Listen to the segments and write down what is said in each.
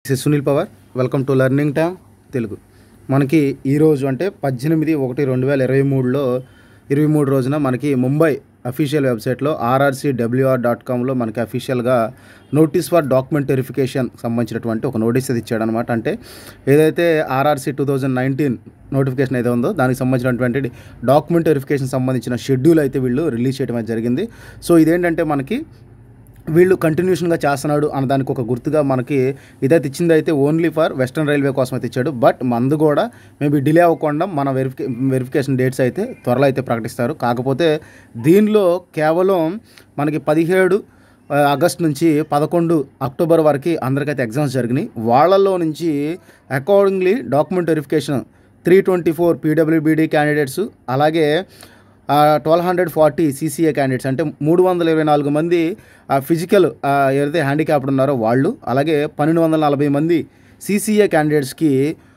this Sunil Pawar welcome to learning time Telugu మనకి ఈరోజు అంటే పద్దెనిమిది ఒకటి రెండు వేల ఇరవై మూడులో ఇరవై మూడు రోజున మనకి ముంబై అఫీషియల్ వెబ్సైట్లో ఆర్ఆర్సీ డబ్ల్యూఆర్ డాట్ కామ్లో మనకి అఫీషియల్గా నోటీస్ ఫర్ డాక్యుమెంట్ వెరిఫికేషన్ సంబంధించినటువంటి ఒక నోటీస్ అది ఇచ్చాడనమాట అంటే ఏదైతే RRC two thousand nineteen notification అయితే ఉందో దానికి సంబంధించినటువంటి డాక్యుమెంట్ వెరిఫికేషన్ సంబంధించిన షెడ్యూల్ అయితే వీళ్ళు రిలీజ్ చేయడం అయితే జరిగింది సో ఇదేంటంటే మనకి వీళ్ళు కంటిన్యూషన్గా చేస్తున్నాడు అన్న దానికి ఒక గుర్తుగా మనకి ఇదైతే ఇచ్చింది అయితే ఓన్లీ ఫర్ వెస్ట్రన్ రైల్వే కోసం అయితే ఇచ్చాడు బట్ మందు కూడా మేబీ డిలే అవ్వకుండా మన వెరిఫికే వెరిఫికేషన్ డేట్స్ అయితే త్వరలో అయితే ప్రకటిస్తారు కాకపోతే దీనిలో కేవలం మనకి పదిహేడు ఆ, ఆగస్ట్ నుంచి పదకొండు అక్టోబర్ వరకు అందరికైతే ఎగ్జామ్స్ జరిగినాయి వాళ్ళల్లో నుంచి accordingly document verification three twenty four PWBD candidates అలాగే twelve hundred forty CCA candidates అంటే మూడు వందల ఇరవై నాలుగు మంది ఫిజికల్ ఏదైతే హ్యాండిక్యాప్డ్ ఉన్నారో వాళ్ళు అలాగే పన్నెండు వందల నలభై మంది సీసీఏ క్యాండిడేట్స్కి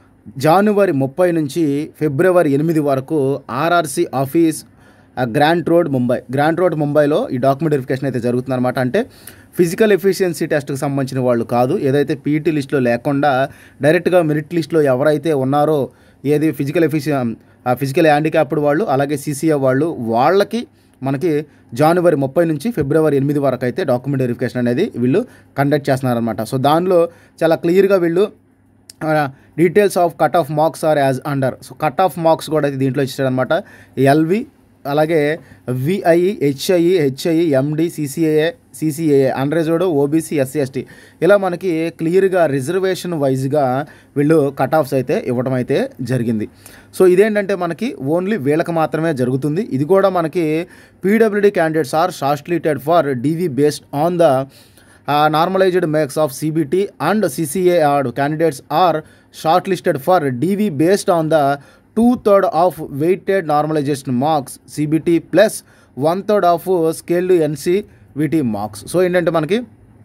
జనవరి ముప్పై నుంచి ఫిబ్రవరి ఎనిమిది వరకు ఆర్ఆర్సీ ఆఫీస్ ఆ Grant Road Mumbai Grant Road ముంబైలో ఈ డాక్యుమెంట్ వెరిఫికేషన్ అయితే జరుగుతుందన్నమాట అంటే ఫిజికల్ ఎఫిషియన్సీ టెస్ట్కి సంబంధించిన వాళ్ళు కాదు ఏదైతే పీఈటీ లిస్ట్లో లేకుండా డైరెక్ట్గా మెరిట్ లిస్ట్లో ఎవరైతే ఉన్నారో ఏది ఫిజికల్ ఎఫిషియన్ ఫిజికల్ హ్యాండిక్యాప్డ్ వాళ్ళు అలాగే సీసీఏ వాళ్ళు వాళ్ళకి మనకి జనవరి ముప్పై నుంచి ఫిబ్రవరి ఎనిమిది వరకు అయితే డాక్యుమెంట్ వెరిఫికేషన్ అనేది వీళ్ళు కండక్ట్ చేస్తున్నారనమాట సో దానిలో చాలా క్లియర్గా వీళ్ళు details of cut off marks are as under so cut off marks కూడా అయితే దీంట్లో ఇచ్చాడనమాట ఎల్వి అలాగే VI HI HI MD CCAA CCAA unreserved OBC SC ST ఇలా మనకి క్లియర్గా రిజర్వేషన్ వైజ్గా వీళ్ళు కట్ ఆఫ్స్ అయితే ఇవ్వడం అయితే జరిగింది సో ఇదేంటంటే మనకి ఓన్లీ వీళ్ళకి మాత్రమే జరుగుతుంది ఇది కూడా మనకి PWD candidates are shortlisted for DV based on the normalized marks of CBT and CCA are candidates are shortlisted for DV based on the two third of weighted normalization marks CBT plus one third of scaled NCVT marks so ఏంటంటే మనకి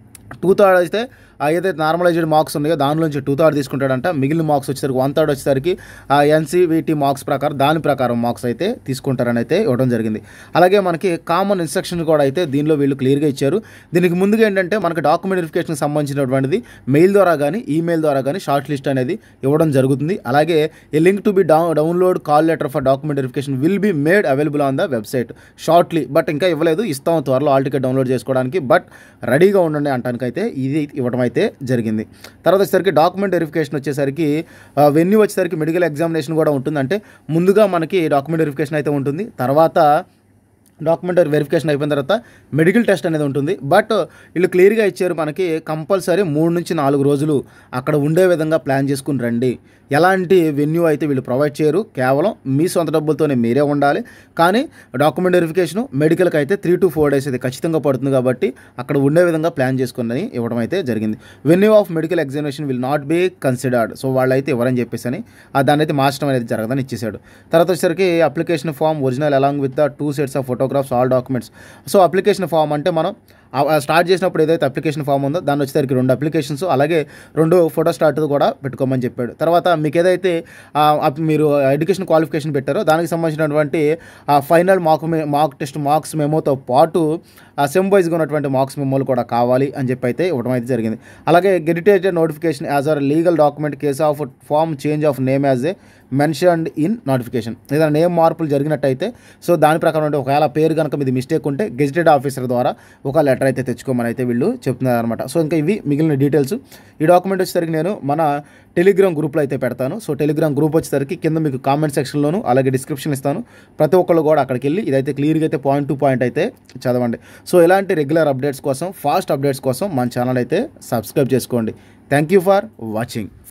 two third అయితే ఆ ఏదైతే normalised marks ఉన్నాయో దానిలోంచి two third తీసుకుంటాడంట మిగిలిన marks వచ్చేసరికి one third వచ్చేసరికి ఆ ఎన్సీవీటీ మార్క్స్ ప్రకారం దాని ప్రకారం మార్క్స్ అయితే తీసుకుంటారని అయితే ఇవ్వడం జరిగింది అలాగే మనకి కామన్ ఇన్స్ట్రక్షన్ కూడా అయితే దీనిలో వీళ్ళు క్లియర్గా ఇచ్చారు దీనికి ముందుగా ఏంటంటే మనకి డాక్యుమెంట్ వెరిఫికేషన్కి సంబంధించినటువంటిది మెయిల్ ద్వారా కానీ ఈమెయిల్ ద్వారా కానీ షార్ట్ లిస్ట్ అనేది ఇవ్వడం జరుగుతుంది అలాగే a link to be dow download call letter for document verification will be made available on the website shortly but ఇంకా ఇవ్వలేదు ఇస్తాం త్వరలో ఆల్ టికెట్ డౌన్లోడ్ చేసుకోవడానికి బట్ రెడీగా ఉండండి అంటానికైతే ఇది ఇవ్వడం అయితే జరిగింది తర్వాత వచ్చేసరికి డాక్యుమెంట్ వెరిఫికేషన్ వచ్చేసరికి వెన్యూ వచ్చేసరికి మెడికల్ ఎగ్జామినేషన్ కూడా ఉంటుంది అంటే ముందుగా మనకి డాక్యుమెంట్ వెరిఫికేషన్ అయితే ఉంటుంది తర్వాత డాక్యుమెంట్ వెరిఫికేషన్ అయిపోయిన తర్వాత మెడికల్ టెస్ట్ అనేది ఉంటుంది బట్ వీళ్ళు క్లియర్గా ఇచ్చారు మనకి కంపల్సరీ మూడు నుంచి నాలుగు రోజులు అక్కడ ఉండే విధంగా ప్లాన్ చేసుకుని రండి ఎలాంటి వెన్యూ అయితే వీళ్ళు ప్రొవైడ్ చేయరు కేవలం మీ సొంత డబ్బులతోనే మీరే ఉండాలి కానీ డాక్యుమెంట్ వెరిఫికేషన్ మెడికల్కి అయితే త్రీ టు ఫోర్ డేస్ అయితే ఖచ్చితంగా పడుతుంది కాబట్టి అక్కడ ఉండే విధంగా ప్లాన్ చేసుకుని ఇవ్వడం అయితే జరిగింది venue of medical examination will not be considered so వాళ్ళైతే ఎవరని చెప్పేసి అని ఆ దాన్ని అయితే మార్చడం అనేది జరగదని ఇచ్చేసాడు తర్వాత వచ్చేసరికి application form original along with the two sets of photographs all documents so application form అంటే మనం ఆ- ఆ స్టార్ట్ చేసినప్పుడు ఏదైతే అప్లికేషన్ ఫామ్ ఉందో దాన్ని వచ్చేసరికి రెండు అప్లికేషన్స్ అలాగే రెండు ఫోటో స్టార్ట్ కూడా పెట్టుకోమని చెప్పాడు తర్వాత మీకు ఏదైతే ఆ, అప్- మీరు ఎడ్యుకేషన్ క్వాలిఫికేషన్ పెట్టారో దానికి సంబంధించినటువంటి ఆ final mark mark test marks మెమోతో పాటు ఆ సెమ్ వైజ్గా ఉన్నటువంటి మార్క్స్ మెమోలు కూడా కావాలి అని చెప్పి అయితే ఇవ్వడం అయితే జరిగింది అలాగే గెరిటేజ్ notification as or legal document case of form change of name as a mentioned in notification ఏదైనా నేమ్ మార్పులు జరిగినట్టయితే సో దాని ప్రకారం అంటే ఒకవేళ పేరు కనుక మీది మిస్టేక్ ఉంటే గెజిటెడ్ ఆఫీసర్ ద్వారా ఒక లెటర్ అయితే తెచ్చుకోమని అయితే వీళ్ళు చెప్తున్నారు అనమాట సో ఇంకా ఇవి మిగిలిన డీటెయిల్స్ ఈ డాక్యుమెంట్ వచ్చేసరికి నేను మన టెలిగ్రామ్ గ్రూప్లో అయితే పెడతాను సో టెలిగ్రామ్ గ్రూప్ వచ్చేసరికి కింద మీకు కామెంట్ సెక్షన్లోను అలాగే డిస్క్రిప్షన్ ఇస్తాను ప్రతి ఒక్కళ్ళు కూడా అక్కడికి వెళ్ళి ఇదైతే క్లియర్గా అయితే పాయింట్ టు పాయింట్ అయితే చదవండి సో ఇలాంటి రెగ్యులర్ అప్డేట్స్ కోసం ఫాస్ట్ అప్డేట్స్ కోసం మన ఛానల్ అయితే సబ్స్క్రైబ్ చేసుకోండి థ్యాంక్ యూ ఫర్ వాచింగ్